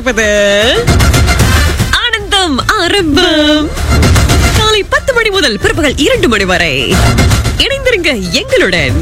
கொண்டிருப்பது ஆனந்தம் ஆரம்பம் காலை பத்து மணி முதல் பிற்பகல் இரண்டு மணி வரை இணைந்திருங்க எங்களுடன்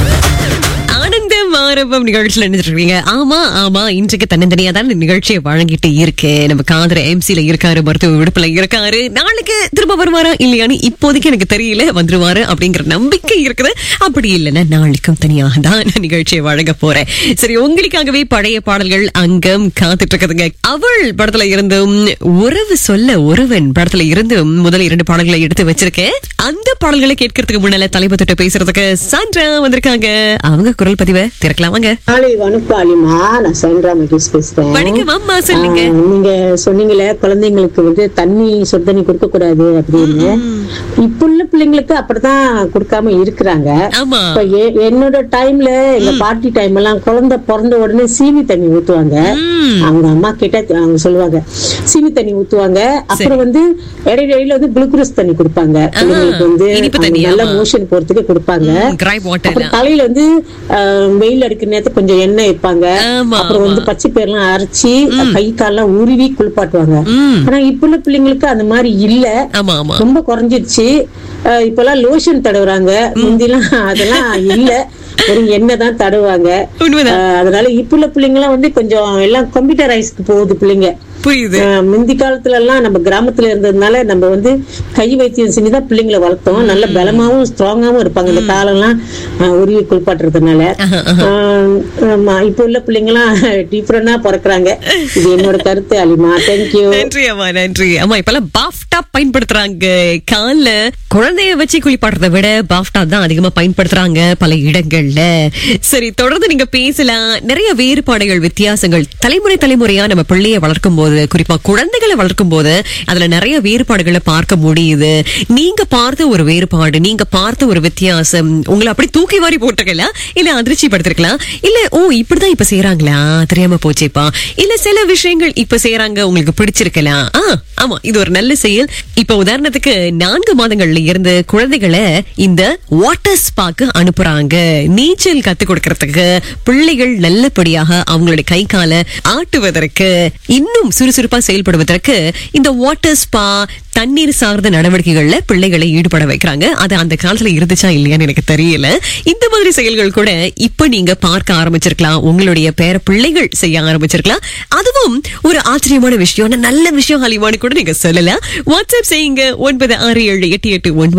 ஆனந்தம் ஆரம்பம் நிகழ்ச்சியில் நினைச்சிருக்கீங்க ஆமா ஆமா இன்றைக்கு தன்னந்தனியா தான் இந்த நிகழ்ச்சியை வழங்கிட்டு இருக்கு நம்ம காதர எம்சில இருக்காரு மருத்துவ விடுப்புல இருக்காரு நாளைக்கு திரும்ப வருவாரா இல்லையான்னு இப்போதைக்கு எனக்கு தெரியல வந்துருவாரு அப்படிங்கிற நம்பிக்கை இருக்குது அப்படி இல்லைன்னா நாளைக்கும் தனியாக தான் நான் நிகழ்ச்சியை வழங்க போறேன் சரி உங்களுக்காகவே பழைய பாடல்கள் அங்கம் காத்துட்டு இருக்குதுங்க அவள் படத்துல இருந்தும் உறவு சொல்ல ஒருவன் படத்துல இருந்தும் முதல் இரண்டு பாடல்களை எடுத்து வச்சிருக்கேன் அந்த பாடல்களை கேட்கறதுக்கு முன்னால தலைப்பு தொட்டு பேசுறதுக்கு சான்றா வந்திருக்காங்க அவங்க குரல் பதிவை திறக்கலாம் வாங்க காலை வணப்பாளிமா நான் சந்திரா மகேஷ் பேசுறேன் வணக்கம் அம்மா சொல்லுங்க ஆஹ், நீங்க சொன்னீங்களே குழந்தைங்களுக்கு வந்து தண்ணி சுடு தண்ணி கொடுக்க கூடாது அப்படின்னு இப்ப உள்ள பிள்ளைங்களுக்கு அப்படிதான் கொடுக்காம இருக்கிறாங்க ஆமா இப்ப எ- என்னோட டைம்ல எங்க பாட்டி டைம் எல்லாம் குழந்தை பிறந்த உடனே சீனி தண்ணி ஊத்துவாங்க ம். அவங்க அம்மா கிட்ட அவங்க சொல்லுவாங்க சீனி தண்ணி ஊத்துவாங்க அப்புறம் வந்து இடையில இடையில வந்து குளுக்கோஸ் தண்ணி கொடுப்பாங்க பிள்ளைங்களுக்கு வந்து இனிப்பு அவங்க தண்ணி, நல்ல ஆமா. மோஷன் போறதுக்கு கொடுப்பாங்க கிரை வாட்டர் அப்புறம் தலையில வந்து ஆஹ், வெயில் அடிக்கிற நேரத்துல கொஞ்சம் எண்ணெய் வைப்பாங்க ஆமா, அப்புறம் வந்து பச்சை பேர்லாம் அரைச்சி கை கால்லாம் உருவி குளிப்பாட்டுவாங்க ம். ஆனா இப்ப உள்ள பிள்ளைங்களுக்கு அந்த மாதிரி இல்ல ஆமா ஆமா ரொம்ப குறைஞ்சிருச்சு அஹ் இப்பெல்லாம் லோஷன் தடவுறாங்க முந்திலாம் அதெல்லாம் இல்ல ஒரு எண்ணெய் தான் தடவுவாங்க உண்மைதான் அஹ் அதனால இப்ப உள்ள பிள்ளைங்க எல்லாம் வந்து கொஞ்சம் எல்லாம் கம்ப்யூட்டரைஸ்க்கு போகுது பிள்ளைங்க புரியுது அஹ் முந்தி காலத்துல எல்லாம் நம்ம கிராமத்துல இருந்ததுனால நம்ம வந்து கை வைத்தியம் செஞ்சுதான் பிள்ளைங்களை வளர்த்தோம் நல்ல பலமாவும் ஸ்ட்ராங்காவும் இருப்பாங்க இந்த காலம்லாம் அஹ், உருவி குளிப்பாட்டுறதுனால அஹ், ஆமா இப்ப உள்ள பிள்ளைங்க எல்லாம் டிஃப்ரெண்டா பிறக்குறாங்க இது என்னோட கருத்து அலிமா தேங்க்யூ நன்றி அம்மா நன்றி அம்மா இப்பெல்லாம் பாஃப்டா பயன்படுத்துறாங்க கால்ல குழந்தைய வச்சு குளிப்பாடுறதை விட பாஃப்டா தான் அதிகமா பயன்படுத்துறாங்க பல இடங்கள்ல சரி தொடர்ந்து நீங்க பேசலாம் நிறைய வேறுபாடுகள் வித்தியாசங்கள் தலைமுறை தலைமுறையா நம்ம பிள்ளைய வளர்க்கும் போது குறிப்பா குழந்தைகளை வளர்க்கும் போது அதுல நிறைய வேறுபாடுகளை பார்க்க முடியுது நீங்க பார்த்த ஒரு வேறுபாடு நீங்க பார்த்த ஒரு வித்தியாசம் உங்களை அப்படி தூக்கி வாரி போட்டிருக்கலாம் இல்ல அதிர்ச்சி படுத்திருக்கலாம் இல்ல ஓ இப்படிதான் இப்ப செய்யறாங்களா தெரியாம போச்சேப்பா இல்ல சில விஷயங்கள் இப்ப செய்யறாங்க உங்களுக்கு பிடிச்சிருக்கலாம் ஆ ஆமா இது ஒரு நல்ல செயல் இப்ப உதாரணத்துக்கு நான்கு மாதங்கள்ல இருந்து குழந்தைகளை இந்த வாட்டர் ஸ்பாக்கு அனுப்புறாங்க நீச்சல் கத்து கொடுக்கறதுக்கு பிள்ளைகள் நல்லபடியாக அவங்களுடைய கை காலை ஆட்டுவதற்கு இன்னும் சுறுசுறுப்பா செயல்படுவதற்கு இந்த வாட்டர் ஸ்பா தண்ணீர் சார்ந்த நடவடிக்கைகள்ல பிள்ளைகளை ஈடுபட வைக்கிறாங்க அது அந்த காலத்துல இருந்துச்சா இல்லையான்னு எனக்கு தெரியல இந்த மாதிரி செயல்கள் கூட இப்ப நீங்க பார்க்க ஆரம்பிச்சிருக்கலாம் உங்களுடைய பேர பிள்ளைகள் செய்ய ஆரம்பிச்சிருக்கலாம் அதுவும் ஒரு ஆச்சரியமான விஷயம் நல்ல விஷயம் ஹலிமான்னு கூட நீங்க சொல்லலாம் வாட்ஸ்அப் செய்யுங்க ஒன்பது ஆறு ஏழு எட்டு எட்டு ஒன்பது